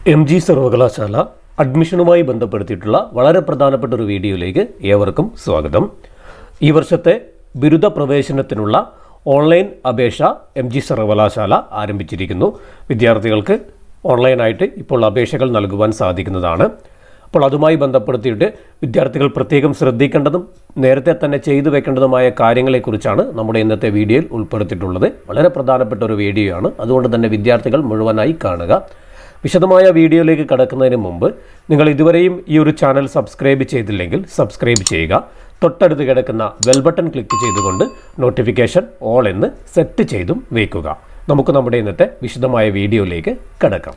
M G സർവകലാശാല അഡ്മിഷനുമായി ബന്ധപ്പെടുത്തിയിട്ടുള്ള വളരെ പ്രധാനപ്പെട്ട ഒരു വീഡിയോയിലേക്ക് ഏവർക്കും സ്വാഗതം ഈ വർഷത്തെ ബിരുദ പ്രവേശനത്തിനുള്ള ഓൺലൈൻ അപേക്ഷ എം ജി സർവകലാശാല ആരംഭിച്ചിരിക്കുന്നു വിദ്യാർത്ഥികൾക്ക് ഓൺലൈനായിട്ട് ഇപ്പോൾ അപേക്ഷകൾ നൽകുവാൻ സാധിക്കുന്നതാണ് അപ്പോൾ അതുമായി ബന്ധപ്പെടുത്തിയിട്ട് വിദ്യാർത്ഥികൾ പ്രത്യേകം ശ്രദ്ധിക്കേണ്ടതും നേരത്തെ തന്നെ ചെയ്തു വെക്കേണ്ടതുമായ കാര്യങ്ങളെക്കുറിച്ചാണ് നമ്മുടെ ഇന്നത്തെ വീഡിയോയിൽ ഉൾപ്പെടുത്തിയിട്ടുള്ളത് വളരെ പ്രധാനപ്പെട്ട ഒരു വീഡിയോ ആണ് അതുകൊണ്ട് തന്നെ വിദ്യാർത്ഥികൾ മുഴുവനായി കാണുക വിശദമായ വീഡിയോയിലേക്ക് കടക്കുന്നതിന് മുമ്പ് നിങ്ങൾ ഇതുവരെയും ഈ ഒരു ചാനൽ സബ്സ്ക്രൈബ് ചെയ്തില്ലെങ്കിൽ സബ്സ്ക്രൈബ് ചെയ്യുക തൊട്ടടുത്ത് കിടക്കുന്ന ബെൽ ബട്ടൺ ക്ലിക്ക് ചെയ്തുകൊണ്ട് നോട്ടിഫിക്കേഷൻ ഓൾ എന്ന് സെറ്റ് ചെയ്തും വയ്ക്കുക നമുക്ക് നമ്മുടെ ഇന്നത്തെ വിശദമായ വീഡിയോയിലേക്ക് കടക്കാം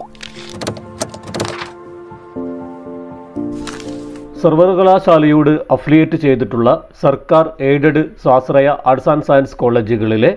സർവകലാശാലയോട് അഫിലിയേറ്റ് ചെയ്തിട്ടുള്ള സർക്കാർ എയ്ഡഡ് സ്വാശ്രയ ആർട്സ് ആൻഡ് സയൻസ് കോളേജുകളിലെ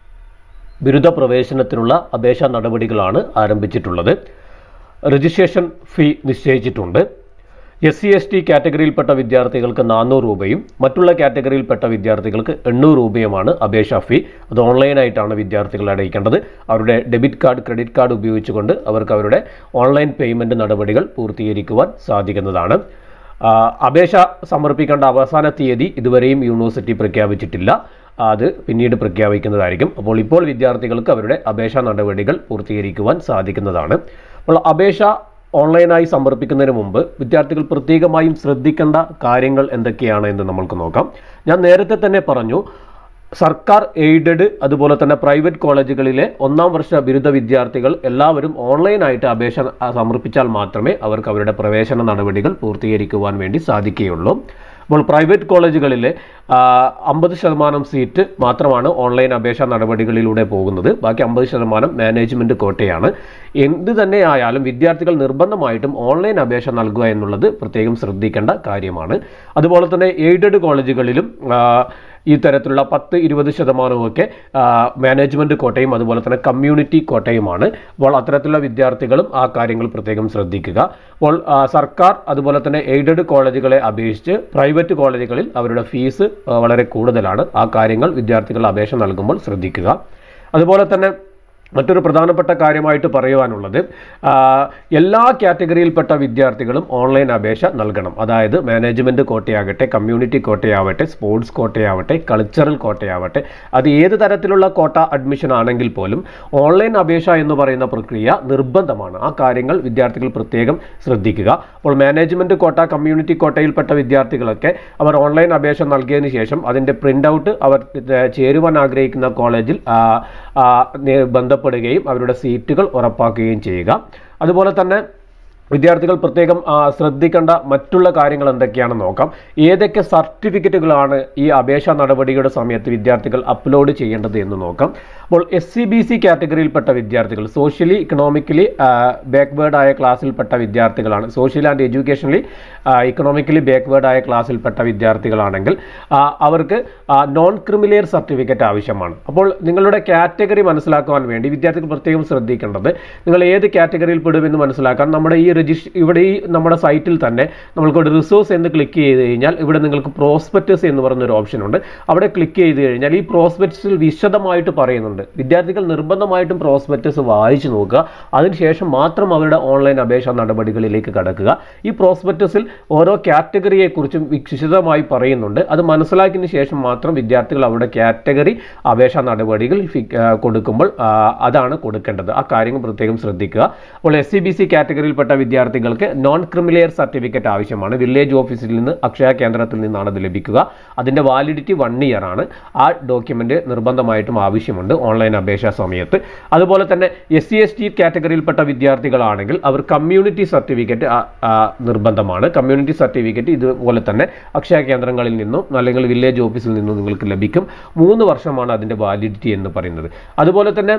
ബിരുദ പ്രവേശനത്തിനുള്ള അപേക്ഷാ നടപടികളാണ് ആരംഭിച്ചിട്ടുള്ളത് രജിസ്ട്രേഷൻ ഫീ നിശ്ചയിച്ചിട്ടുണ്ട് എസ് സി എസ് ടി കാറ്റഗറിയിൽപ്പെട്ട വിദ്യാർത്ഥികൾക്ക് നാനൂറ് രൂപയും മറ്റുള്ള കാറ്റഗറിയിൽപ്പെട്ട വിദ്യാർത്ഥികൾക്ക് എണ്ണൂറ് രൂപയുമാണ് അപേക്ഷാ ഫീ അത് ഓൺലൈനായിട്ടാണ് വിദ്യാർത്ഥികൾ അടയ്ക്കേണ്ടത് അവരുടെ ഡെബിറ്റ് കാർഡ് ക്രെഡിറ്റ് കാർഡ് ഉപയോഗിച്ചുകൊണ്ട് അവർക്ക് അവരുടെ ഓൺലൈൻ പേയ്മെൻറ്റ് നടപടികൾ പൂർത്തീകരിക്കുവാൻ സാധിക്കുന്നതാണ് ആ, അപേക്ഷ സമർപ്പിക്കേണ്ട അവസാന തീയതി ഇതുവരെയും യൂണിവേഴ്സിറ്റി പ്രഖ്യാപിച്ചിട്ടില്ല അത് പിന്നീട് പ്രഖ്യാപിക്കുന്നതായിരിക്കും അപ്പോൾ ഇപ്പോൾ വിദ്യാർത്ഥികൾക്ക് അവരുടെ അപേക്ഷാ നടപടികൾ പൂർത്തീകരിക്കുവാൻ സാധിക്കുന്നതാണ് അപ്പോൾ അപേക്ഷ ഓൺലൈനായി സമർപ്പിക്കുന്നതിന് മുമ്പ് വിദ്യാർത്ഥികൾ പ്രത്യേകമായും ശ്രദ്ധിക്കേണ്ട കാര്യങ്ങൾ എന്തൊക്കെയാണ് എന്ന് നമ്മൾക്ക് നോക്കാം ഞാൻ നേരത്തെ തന്നെ പറഞ്ഞു സർക്കാർ എയ്ഡഡ് അതുപോലെ തന്നെ പ്രൈവറ്റ് കോളേജുകളിലെ ഒന്നാം വർഷ ബിരുദ വിദ്യാർത്ഥികൾ എല്ലാവരും ഓൺലൈനായിട്ട് അപേക്ഷ ആ, സമർപ്പിച്ചാൽ മാത്രമേ അവർക്ക് അവരുടെ പ്രവേശന നടപടികൾ പൂർത്തീകരിക്കുവാൻ വേണ്ടി സാധിക്കുകയുള്ളൂ അപ്പോൾ പ്രൈവറ്റ് കോളേജുകളിലെ അമ്പത് ശതമാനം സീറ്റ് മാത്രമാണ് ഓൺലൈൻ അപേക്ഷാ നടപടികളിലൂടെ പോകുന്നത് ബാക്കി അമ്പത് ശതമാനം മാനേജ്മെൻറ്റ് കോട്ടയാണ് എന്ത് തന്നെ ആയാലും വിദ്യാർത്ഥികൾ നിർബന്ധമായിട്ടും ഓൺലൈൻ അപേക്ഷ നൽകുക എന്നുള്ളത് പ്രത്യേകം ശ്രദ്ധിക്കേണ്ട കാര്യമാണ് അതുപോലെ തന്നെ എയ്ഡഡ് കോളേജുകളിലും ആ, ഈ തരത്തിലുള്ള പത്ത് ഇരുപത് ശതമാനമൊക്കെ മാനേജ്മെൻറ്റ് കോട്ടയും അതുപോലെ തന്നെ കമ്മ്യൂണിറ്റി കോട്ടയുമാണ് അപ്പോൾ അത്തരത്തിലുള്ള വിദ്യാർത്ഥികളും ആ കാര്യങ്ങൾ പ്രത്യേകം ശ്രദ്ധിക്കുക അപ്പോൾ ആ, സർക്കാർ അതുപോലെ തന്നെ എയ്ഡഡ് കോളേജുകളെ അപേക്ഷിച്ച് പ്രൈവറ്റ് കോളേജുകളിൽ അവരുടെ ഫീസ് ആ, വളരെ കൂടുതലാണ് ആ കാര്യങ്ങൾ വിദ്യാർത്ഥികൾ അപേക്ഷ നൽകുമ്പോൾ ശ്രദ്ധിക്കുക അതുപോലെ തന്നെ മറ്റൊരു പ്രധാനപ്പെട്ട കാര്യമായിട്ട് പറയുവാനുള്ളത് ആ, എല്ലാ കാറ്റഗറിയിൽപ്പെട്ട വിദ്യാർത്ഥികളും ഓൺലൈൻ അപേക്ഷ നൽകണം അതായത് മാനേജ്മെൻറ്റ് കോട്ടയാകട്ടെ കമ്മ്യൂണിറ്റി കോട്ടയാവട്ടെ സ്പോർട്സ് കോട്ടയാവട്ടെ കൾച്ചറൽ കോട്ടയാവട്ടെ അത് ഏത് തരത്തിലുള്ള കോട്ട അഡ്മിഷൻ ആണെങ്കിൽ പോലും ഓൺലൈൻ അപേക്ഷ എന്ന് പറയുന്ന പ്രക്രിയ നിർബന്ധമാണ് ആ കാര്യങ്ങൾ വിദ്യാർത്ഥികൾ പ്രത്യേകം ശ്രദ്ധിക്കുക അപ്പോൾ മാനേജ്മെൻറ്റ് കോട്ട കമ്മ്യൂണിറ്റി കോട്ടയിൽപ്പെട്ട വിദ്യാർത്ഥികളൊക്കെ അവർ ഓൺലൈൻ അപേക്ഷ നൽകിയതിന് ശേഷം അതിൻ്റെ പ്രിൻ്റ് ഔട്ട് അവർ ഏർ, ചേരുവാൻ ആഗ്രഹിക്കുന്ന കോളേജിൽ ആ, ആ, നേ- ബന്ധപ്പെടുകയും അവരുടെ സീറ്റുകൾ ഉറപ്പാക്കുകയും ചെയ്യുക അതുപോലെ തന്നെ വിദ്യാർത്ഥികൾ പ്രത്യേകം ആ, ശ്രദ്ധിക്കേണ്ട മറ്റുള്ള കാര്യങ്ങൾ എന്തൊക്കെയാണെന്ന് നോക്കാം ഏതൊക്കെ സർട്ടിഫിക്കറ്റുകളാണ് ഈ അപേക്ഷാ നടപടിയുടെ സമയത്ത് വിദ്യാർത്ഥികൾ അപ്ലോഡ് ചെയ്യേണ്ടത് എന്ന് നോക്കാം അപ്പോൾ എസ് സി ബി സി കാറ്റഗറിയിൽപ്പെട്ട വിദ്യാർത്ഥികൾ സോഷ്യലി ഇക്കണോമിക്കലി ബാക്ക്വേർഡ് ആയ ക്ലാസ്സിൽപ്പെട്ട വിദ്യാർത്ഥികളാണ് social and educationally economically backward ആയ ക്ലാസ്സിൽപ്പെട്ട വിദ്യാർത്ഥികളാണെങ്കിൽ ആ, അവർക്ക് നോൺ ക്രിമിലിയർ സർട്ടിഫിക്കറ്റ് ആവശ്യമാണ് അപ്പോൾ നിങ്ങളുടെ കാറ്റഗറി മനസ്സിലാക്കുവാൻ വേണ്ടി വിദ്യാർത്ഥികൾ പ്രത്യേകം ശ്രദ്ധിക്കേണ്ടത് നിങ്ങൾ ഏത് കാറ്റഗറിയിൽ പെടുമെന്ന് മനസ്സിലാക്കാൻ നമ്മുടെ ഈ രജിസ്റ്റർ ഇവിടെ ഈ നമ്മുടെ സൈറ്റിൽ തന്നെ നമ്മൾക്കൊരു റിസോഴ്സ് എന്ന് ക്ലിക്ക് ചെയ്ത് കഴിഞ്ഞാൽ ഇവിടെ നിങ്ങൾക്ക് പ്രോസ്പെക്ടസ് എന്ന് പറയുന്ന ഒരു ഓപ്ഷൻ ഉണ്ട് അവിടെ ക്ലിക്ക് ചെയ്ത് കഴിഞ്ഞാൽ ഈ പ്രോസ്പെക്ടസിൽ വിശദമായിട്ട് പറയുന്നുണ്ട് വിദ്യാർത്ഥികൾ നിർബന്ധമായിട്ടും പ്രോസ്പെക്ടസ് വായിച്ചു നോക്കുക അതിനുശേഷം മാത്രം അവരുടെ ഓൺലൈൻ അപേക്ഷാ നടപടികളിലേക്ക് കടക്കുക ഈ പ്രോസ്പെക്ടസിൽ ഓരോ കാറ്റഗറിയെക്കുറിച്ചും വിശദമായി പറയുന്നുണ്ട് അത് മനസ്സിലാക്കിയതിന് ശേഷം മാത്രം വിദ്യാർത്ഥികൾ അവരുടെ കാറ്റഗറി അപേക്ഷാ നടപടികൾ ഫി- ആ, കൊടുക്കുമ്പോൾ ആ, അതാണ് കൊടുക്കേണ്ടത് ആ കാര്യങ്ങൾ പ്രത്യേകം ശ്രദ്ധിക്കുക അപ്പോൾ എസ് സി ബി സി കാറ്റഗറിയിൽപ്പെട്ട വിദ്യാർത്ഥികൾക്ക് നോൺ ക്രിമിലിയർ സർട്ടിഫിക്കറ്റ് ആവശ്യമാണ് വില്ലേജ് ഓഫീസിൽ നിന്ന് അക്ഷയ കേന്ദ്രത്തിൽ നിന്നാണ് അത് ലഭിക്കുക അതിൻ്റെ വാലിഡിറ്റി വൺ ഇയർ ആണ് ആ ഡോക്യുമെൻ്റ് നിർബന്ധമായിട്ടും ആവശ്യമുണ്ട് ഓൺലൈൻ അപേക്ഷാ സമയത്ത് അതുപോലെ തന്നെ എസ് സി എസ് ടി കാറ്റഗറിയിൽപ്പെട്ട വിദ്യാർത്ഥികളാണെങ്കിൽ അവർ കമ്മ്യൂണിറ്റി സർട്ടിഫിക്കറ്റ് നിർബന്ധമാണ് കമ്മ്യൂണിറ്റി സർട്ടിഫിക്കറ്റ് ഇതുപോലെ തന്നെ അക്ഷയ കേന്ദ്രങ്ങളിൽ നിന്നും അല്ലെങ്കിൽ വില്ലേജ് ഓഫീസിൽ നിന്നും നിങ്ങൾക്ക് ലഭിക്കും മൂന്ന് വർഷമാണ് അതിൻ്റെ വാലിഡിറ്റി എന്ന് പറയുന്നത് അതുപോലെ തന്നെ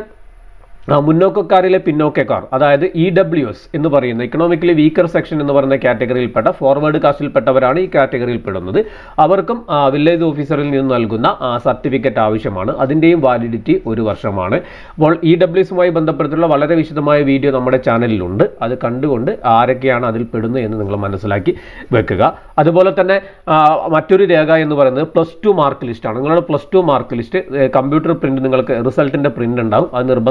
ആ, മുന്നോക്കക്കാരിലെ പിന്നോക്കക്കാർ അതായത് ഇ ഡബ്ല്യു എസ് എന്ന് പറയുന്ന ഇക്കണോമിക്കലി വീക്കർ സെക്ഷൻ എന്ന് പറയുന്ന കാറ്റഗറിയിൽപ്പെട്ട ഫോർവേഡ് കാസ്റ്റിൽപ്പെട്ടവരാണ് ഈ കാറ്റഗറിയിൽ പെടുന്നത് അവർക്കും ആ, വില്ലേജ് ഓഫീസറിൽ നിന്ന് നൽകുന്ന സർട്ടിഫിക്കറ്റ് ആവശ്യമാണ് അതിൻ്റെയും വാലിഡിറ്റി ഒരു വർഷമാണ് അപ്പോൾ ഇ ഡബ്ല്യു എസുമായി ബന്ധപ്പെട്ടുള്ള വളരെ വിശദമായ വീഡിയോ നമ്മുടെ ചാനലിലുണ്ട് അത് കണ്ടുകൊണ്ട് ആരൊക്കെയാണ് അതിൽ പെടുന്നത് എന്ന് നിങ്ങൾ മനസ്സിലാക്കി വെക്കുക അതുപോലെ തന്നെ ആ, മറ്റൊരു രേഖ എന്ന് പറയുന്നത് പ്ലസ് ടു മാർക്ക് ലിസ്റ്റാണ് നിങ്ങളുടെ plus two mark list computer print നിങ്ങൾക്ക് റിസൾട്ടിൻ്റെ പ്രിന്റ് ഉണ്ടാവും അത് നിർബന്ധമായിട്ടും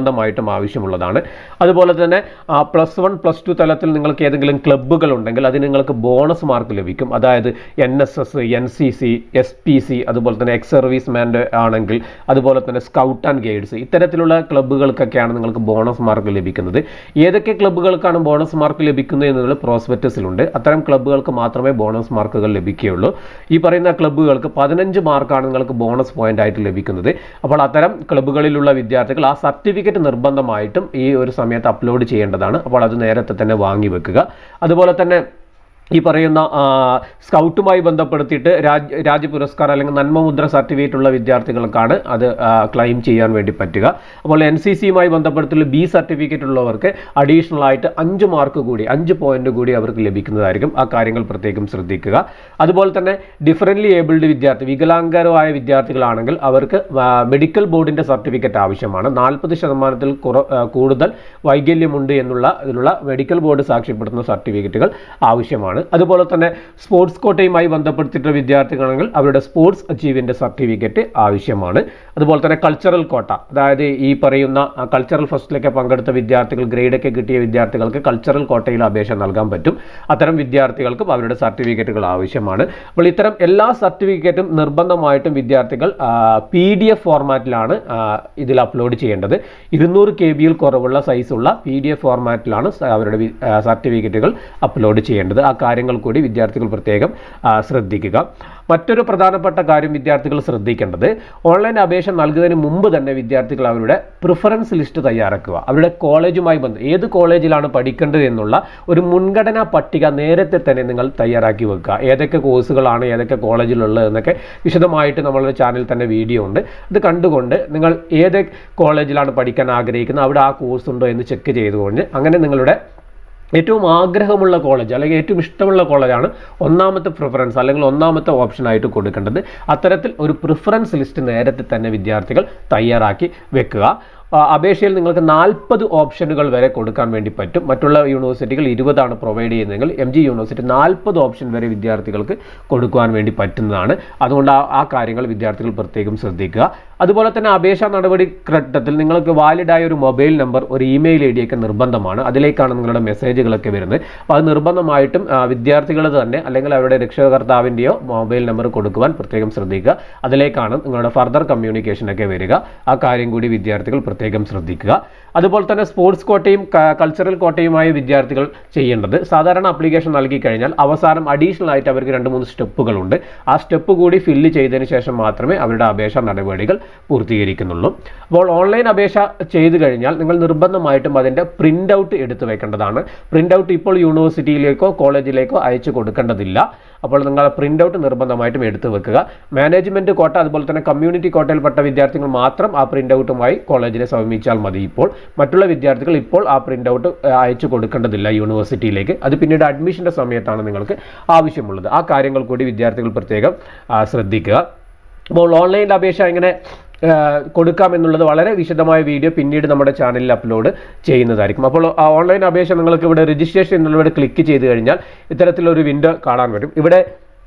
സേവനം ആവശ്യമുള്ളതാണ് അതുപോലെ തന്നെ പ്ലസ് വൺ പ്ലസ് ടു തലത്തിൽ നിങ്ങൾക്ക് ഏതെങ്കിലും ക്ലബ്ബുകൾ ഉണ്ടെങ്കിൽ അതിന് നിങ്ങൾക്ക് ബോണസ് മാർക്ക് ലഭിക്കും അതായത് N S S N C C S P C അതുപോലെ തന്നെ എക്സ് സർവീസ് മാൻ്റെ ആണെങ്കിൽ അതുപോലെ തന്നെ സ്കൗട്ട് ആൻഡ് ഗൈഡ്സ് ഇത്തരത്തിലുള്ള ക്ലബ്ബുകൾക്കൊക്കെയാണ് നിങ്ങൾക്ക് ബോണസ് മാർക്ക് ലഭിക്കുന്നത് ഏതൊക്കെ ക്ലബ്ബുകൾക്കാണ് ബോണസ് മാർക്ക് ലഭിക്കുന്നത് എന്നുള്ളത് പ്രോസ്പെക്ടസിലുണ്ട് അത്തരം ക്ലബ്ബുകൾക്ക് മാത്രമേ ബോണസ് മാർക്കുകൾ ലഭിക്കുകയുള്ളൂ ഈ പറയുന്ന ക്ലബ്ബുകൾക്ക് പതിനഞ്ച് മാർക്കാണ് നിങ്ങൾക്ക് ബോണസ് പോയിന്റ് ആയിട്ട് ലഭിക്കുന്നത് അപ്പോൾ അത്തരം ക്ലബ്ബുകളിലുള്ള വിദ്യാർത്ഥികൾ ആ സർട്ടിഫിക്കറ്റ് നിർബന്ധമായിട്ടും ഈ ഒരു സമയത്ത് അപ്ലോഡ് ചെയ്യേണ്ടതാണ് അപ്പോൾ അത് നേരത്തെ തന്നെ വാങ്ങി വെക്കുക അതുപോലെ തന്നെ ഈ പറയുന്ന ആ, സ്കൗട്ടുമായി ബന്ധപ്പെടുത്തിയിട്ട് രാജ്യ രാജ്യ പുരസ്കാരം അല്ലെങ്കിൽ നന്മമുദ്ര സർട്ടിഫിക്കറ്റ് ഉള്ള വിദ്യാർത്ഥികൾക്കാണ് അത് ആ, ക്ലെയിം ചെയ്യാൻ വേണ്ടി പറ്റുക അപ്പോൾ എൻ സി സിയുമായി ബന്ധപ്പെടുത്തിയുള്ള ബി സർട്ടിഫിക്കറ്റ് ഉള്ളവർക്ക് അഡീഷണൽ ആയിട്ട് അഞ്ച് മാർക്ക് കൂടി അഞ്ച് പോയിന്റ് കൂടി അവർക്ക് ലഭിക്കുന്നതായിരിക്കും ആ കാര്യങ്ങൾ പ്രത്യേകം ശ്രദ്ധിക്കുക അതുപോലെ തന്നെ ഡിഫറൻ്റ്ലി ഏബിൾഡ് വിദ്യാർത്ഥി വികലാംഗരായ വിദ്യാർത്ഥികളാണെങ്കിൽ അവർക്ക് മെഡിക്കൽ ബോർഡിൻ്റെ സർട്ടിഫിക്കറ്റ് ആവശ്യമാണ് നാൽപ്പത് ശതമാനത്തിൽ കുറ ആ, കൂടുതൽ വൈകല്യമുണ്ട് എന്നുള്ള ഇതിലുള്ള മെഡിക്കൽ ബോർഡ് സാക്ഷ്യപ്പെടുത്തുന്ന സർട്ടിഫിക്കറ്റുകൾ ആവശ്യമാണ് അതുപോലെ തന്നെ സ്പോർട്സ് കോട്ടയുമായി ബന്ധപ്പെടുത്തിയിട്ടുള്ള വിദ്യാർത്ഥികളാണെങ്കിൽ അവരുടെ സ്പോർട്സ് അച്ചീവിൻ്റെ സർട്ടിഫിക്കറ്റ് ആവശ്യമാണ് അതുപോലെ തന്നെ കൾച്ചറൽ കോട്ട അതായത് ഈ പറയുന്ന കൾച്ചറൽ ഫസ്റ്റിലൊക്കെ പങ്കെടുത്ത വിദ്യാർത്ഥികൾ ഗ്രേഡൊക്കെ കിട്ടിയ വിദ്യാർത്ഥികൾക്ക് കൾച്ചറൽ കോട്ടയിൽ അപേക്ഷ നൽകാൻ പറ്റും അത്തരം വിദ്യാർത്ഥികൾക്കും അവരുടെ സർട്ടിഫിക്കറ്റുകൾ ആവശ്യമാണ് അപ്പോൾ ഇത്തരം എല്ലാ സർട്ടിഫിക്കറ്റും നിർബന്ധമായിട്ടും വിദ്യാർത്ഥികൾ പി ഡി എഫ് ഫോർമാറ്റിലാണ് ഇതിൽ അപ്ലോഡ് ചെയ്യേണ്ടത് ഇരുന്നൂറ് കെ ബിയിൽ കുറവുള്ള സൈസുള്ള പി ഡി എഫ് ഫോർമാറ്റിലാണ് സ- അവരുടെ വി- ആ, സർട്ടിഫിക്കറ്റുകൾ അപ്ലോഡ് ചെയ്യേണ്ടത് ആ കാര്യങ്ങൾ കൂടി വിദ്യാർത്ഥികൾ പ്രത്യേകം ആ, ശ്രദ്ധിക്കുക മറ്റൊരു പ്രധാനപ്പെട്ട കാര്യം വിദ്യാർത്ഥികൾ ശ്രദ്ധിക്കേണ്ടത് ഓൺലൈൻ അപേക്ഷ നൽകുന്നതിന് മുമ്പ് തന്നെ വിദ്യാർത്ഥികൾ അവരുടെ പ്രിഫറൻസ് ലിസ്റ്റ് തയ്യാറാക്കുക അവരുടെ കോളേജുമായി ബന്ധം ഏത് കോളേജിലാണ് പഠിക്കേണ്ടത് എന്നുള്ള ഒരു മുൻഗണനാ പട്ടിക നേരത്തെ തന്നെ നിങ്ങൾ തയ്യാറാക്കി വെക്കുക ഏതൊക്കെ കോഴ്സുകളാണ് ഏതൊക്കെ കോളേജിലുള്ളത് എന്നൊക്കെ വിശദമായിട്ട് നമ്മളുടെ ചാനലിൽ തന്നെ വീഡിയോ ഉണ്ട് ഇത് കണ്ടുകൊണ്ട് നിങ്ങൾ ഏത് കോളേജിലാണ് പഠിക്കാൻ ആഗ്രഹിക്കുന്നത് അവിടെ ആ കോഴ്സ് ഉണ്ടോ എന്ന് ചെക്ക് ചെയ്തുകൊണ്ട് അങ്ങനെ നിങ്ങളുടെ ഏറ്റവും ആഗ്രഹമുള്ള കോളേജ് അല്ലെങ്കിൽ ഏറ്റവും ഇഷ്ടമുള്ള കോളേജാണ് ഒന്നാമത്തെ പ്രിഫറൻസ് അല്ലെങ്കിൽ ഒന്നാമത്തെ ഓപ്ഷനായിട്ട് കൊടുക്കേണ്ടത് അത്തരത്തിൽ ഒരു പ്രിഫറൻസ് ലിസ്റ്റ് നേരത്തെ തന്നെ വിദ്യാർത്ഥികൾ തയ്യാറാക്കി വെക്കുക ആ, അപേക്ഷയിൽ നിങ്ങൾക്ക് നാൽപ്പത് ഓപ്ഷനുകൾ വരെ കൊടുക്കാൻ വേണ്ടി പറ്റും മറ്റുള്ള യൂണിവേഴ്സിറ്റികൾ ഇരുപതാണ് പ്രൊവൈഡ് ചെയ്യുന്നതെങ്കിൽ എം ജി യൂണിവേഴ്സിറ്റി നാൽപ്പത് ഓപ്ഷൻ വരെ വിദ്യാർത്ഥികൾക്ക് കൊടുക്കുവാൻ വേണ്ടി പറ്റുന്നതാണ് അതുകൊണ്ട് ആ ആ കാര്യങ്ങൾ വിദ്യാർത്ഥികൾ പ്രത്യേകം ശ്രദ്ധിക്കുക അതുപോലെ തന്നെ അപേക്ഷാ നടപടി ഘട്ടത്തിൽ നിങ്ങൾക്ക് വാലിഡായ ഒരു മൊബൈൽ നമ്പർ ഒരു ഇമെയിൽ ഐ ഡിയൊക്കെ നിർബന്ധമാണ് അതിലേക്കാണ് നിങ്ങളുടെ മെസ്സേജുകളൊക്കെ വരുന്നത് അപ്പോൾ അത് നിർബന്ധമായിട്ടും ആ, വിദ്യാർത്ഥികൾ തന്നെ അല്ലെങ്കിൽ അവരുടെ രക്ഷകർത്താവിൻ്റെയോ മൊബൈൽ നമ്പർ കൊടുക്കുവാൻ പ്രത്യേകം ശ്രദ്ധിക്കുക അതിലേക്കാണ് നിങ്ങളുടെ ഫർദർ കമ്മ്യൂണിക്കേഷൻ ഒക്കെ വരിക ആ കാര്യം കൂടി വിദ്യാർത്ഥികൾ പ്രത്യേകം ശ്രദ്ധിക്കുക അതുപോലെ തന്നെ സ്പോർട്സ് കോട്ടയും ക- കൾച്ചറൽ കോട്ടയുമായ വിദ്യാർത്ഥികൾ ചെയ്യേണ്ടത് സാധാരണ ആപ്ലിക്കേഷൻ നൽകി കഴിഞ്ഞാൽ അവസാനം അഡീഷണൽ ആയിട്ട് അവർക്ക് രണ്ട് മൂന്ന് സ്റ്റെപ്പുകളുണ്ട് ആ സ്റ്റെപ്പ് കൂടി ഫില്ല് ചെയ്തതിന് ശേഷം മാത്രമേ അവരുടെ അപേക്ഷ നടപടികൾ പൂർത്തീകരിക്കുന്നുള്ളൂ അപ്പോൾ ഓൺലൈൻ അപേക്ഷ ചെയ്തു കഴിഞ്ഞാൽ നിങ്ങൾ നിർബന്ധമായിട്ടും അതിൻ്റെ പ്രിൻ്റ് ഔട്ട് എടുത്തു വെക്കേണ്ടതാണ് പ്രിൻ്റ് ഔട്ട് ഇപ്പോൾ യൂണിവേഴ്സിറ്റിയിലേക്കോ കോളേജിലേക്കോ അയച്ചു കൊടുക്കേണ്ടതില്ല അപ്പോൾ നിങ്ങൾ പ്രിൻ്റ് ഔട്ട് നിർബന്ധമായിട്ടും എടുത്തു വെക്കുക മാനേജ്മെൻറ്റ് കോട്ട അതുപോലെ തന്നെ കമ്മ്യൂണിറ്റി കോട്ടയിൽപ്പെട്ട വിദ്യാർത്ഥികൾ മാത്രം ആ പ്രിൻ്റ് ഔട്ടുമായി കോളേജിനെ സമീപിച്ചാൽ മതി ഇപ്പോൾ മറ്റുള്ള വിദ്യാർത്ഥികൾ ഇപ്പോൾ ആ പ്രിൻ്റ് ഔട്ട് അയച്ചു കൊടുക്കേണ്ടതില്ല യൂണിവേഴ്സിറ്റിയിലേക്ക് അത് പിന്നീട് അഡ്മിഷൻ്റെ സമയത്താണ് നിങ്ങൾക്ക് ആവശ്യമുള്ളത് ആ കാര്യങ്ങൾ കൂടി വിദ്യാർത്ഥികൾ പ്രത്യേകം ആ, ശ്രദ്ധിക്കുക അപ്പോൾ ഓൺലൈൻ അപേക്ഷ എങ്ങനെ ആ, കൊടുക്കാം എന്നുള്ളത് വളരെ വിശദമായ വീഡിയോ പിന്നീട് നമ്മുടെ ചാനലിൽ അപ്ലോഡ് ചെയ്യുന്നതായിരിക്കും അപ്പോൾ ആ ഓൺലൈൻ അപേക്ഷ നിങ്ങൾക്ക് ഇവിടെ രജിസ്ട്രേഷൻ എന്നുള്ളവിടെ ക്ലിക്ക് ചെയ്ത് കഴിഞ്ഞാൽ ഇത്തരത്തിലൊരു വിൻഡോ കാണാൻ വരും ഇവിടെ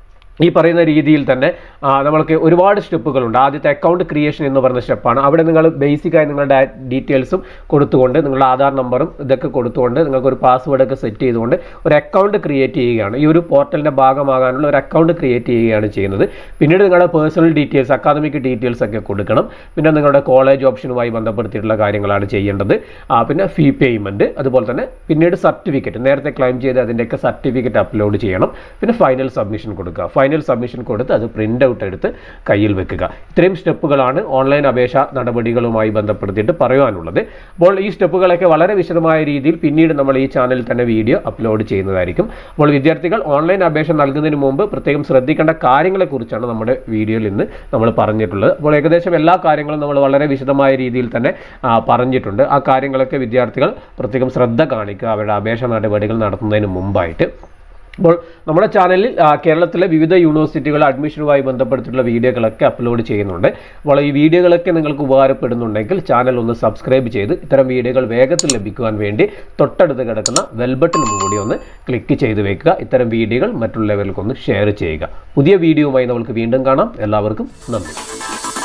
ഈ പറയുന്ന രീതിയിൽ തന്നെ ആ, നമ്മൾക്ക് ഒരുപാട് സ്റ്റെപ്പുകളുണ്ട് ആദ്യത്തെ അക്കൗണ്ട് ക്രിയേഷൻ എന്ന് പറയുന്ന സ്റ്റെപ്പാണ് അവിടെ നിങ്ങൾ ബേസിക്കായി നിങ്ങളുടെ ഡീറ്റെയിൽസും കൊടുത്തുകൊണ്ട് നിങ്ങളുടെ ആധാർ നമ്പറും ഇതൊക്കെ കൊടുത്തുകൊണ്ട് നിങ്ങൾക്ക് ഒരു പാസ്വേഡ് ഒക്കെ സെറ്റ് ചെയ്തുകൊണ്ട് ഒരു അക്കൗണ്ട് ക്രിയേറ്റ് ചെയ്യുകയാണ് ഈ ഒരു പോർട്ടലിൻ്റെ ഭാഗമാകാനുള്ള ഒരു അക്കൗണ്ട് ക്രിയേറ്റ് ചെയ്യുകയാണ് ചെയ്യുന്നത് പിന്നീട് നിങ്ങളുടെ പേഴ്സണൽ ഡീറ്റെയിൽസ് അക്കാദമിക് ഡീറ്റെയിൽസ് ഒക്കെ കൊടുക്കണം പിന്നെ നിങ്ങളുടെ കോളേജ് ഓപ്ഷനുമായി ബന്ധപ്പെടുത്തിയിട്ടുള്ള കാര്യങ്ങളാണ് ചെയ്യേണ്ടത് ആ, പിന്നെ ഫീ പേയ്മെൻറ്റ് അതുപോലെ തന്നെ പിന്നീട് സർട്ടിഫിക്കറ്റ് നേരത്തെ ക്ലെയിം ചെയ്ത് അതിൻ്റെയൊക്കെ സർട്ടിഫിക്കറ്റ് അപ്ലോഡ് ചെയ്യണം പിന്നെ ഫൈനൽ സബ്മിഷൻ കൊടുക്കുക ഫൈനൽ സബ്മിഷൻ കൊടുത്ത് അത് പ്രിൻ്റ് ഔട്ട് എടുത്ത് കയ്യിൽ വെക്കുക ഇത്രയും സ്റ്റെപ്പുകളാണ് ഓൺലൈൻ അപേക്ഷ നടപടികളുമായി ബന്ധപ്പെടുത്തിയിട്ട് പറയുവാനുള്ളത് അപ്പോൾ ഈ സ്റ്റെപ്പുകളൊക്കെ വളരെ വിശദമായ രീതിയിൽ പിന്നീട് നമ്മൾ ഈ ചാനലിൽ തന്നെ വീഡിയോ അപ്ലോഡ് ചെയ്യുന്നതായിരിക്കും അപ്പോൾ വിദ്യാർത്ഥികൾ ഓൺലൈൻ അപേക്ഷ നൽകുന്നതിന് മുമ്പ് പ്രത്യേകം ശ്രദ്ധിക്കേണ്ട കാര്യങ്ങളെക്കുറിച്ചാണ് നമ്മുടെ വീഡിയോയിൽ ഇന്ന് നമ്മൾ പറഞ്ഞിട്ടുള്ളത് അപ്പോൾ ഏകദേശം എല്ലാ കാര്യങ്ങളും നമ്മൾ വളരെ വിശദമായ രീതിയിൽ തന്നെ ആ, പറഞ്ഞിട്ടുണ്ട് ആ കാര്യങ്ങളൊക്കെ വിദ്യാർത്ഥികൾ പ്രത്യേകം ശ്രദ്ധ കാണിക്കുക അവരുടെ അപേക്ഷ നടപടികൾ നടത്തുന്നതിന് മുമ്പായിട്ട് അപ്പോൾ നമ്മുടെ ചാനലിൽ ആ, കേരളത്തിലെ വിവിധ യൂണിവേഴ്സിറ്റികൾ അഡ്മിഷനുമായി ബന്ധപ്പെട്ടിട്ടുള്ള വീഡിയോകളൊക്കെ അപ്ലോഡ് ചെയ്യുന്നുണ്ട് അപ്പോൾ ഈ വീഡിയോകളൊക്കെ നിങ്ങൾക്ക് ഉപകാരപ്പെടുന്നുണ്ടെങ്കിൽ ചാനൽ ഒന്ന് സബ്സ്ക്രൈബ് ചെയ്ത് ഇത്തരം വീഡിയോകൾ വേഗത്തിൽ ലഭിക്കുവാൻ വേണ്ടി തൊട്ടടുത്ത് കിടക്കുന്ന ബെൽ ബട്ടണും കൂടി ഒന്ന് ക്ലിക്ക് ചെയ്ത് വെക്കുക ഇത്തരം വീഡിയോകൾ മറ്റുള്ളവർക്കൊന്ന് ഷെയർ ചെയ്യുക പുതിയ വീഡിയോയുമായി നമുക്ക് വീണ്ടും കാണാം എല്ലാവർക്കും നന്ദി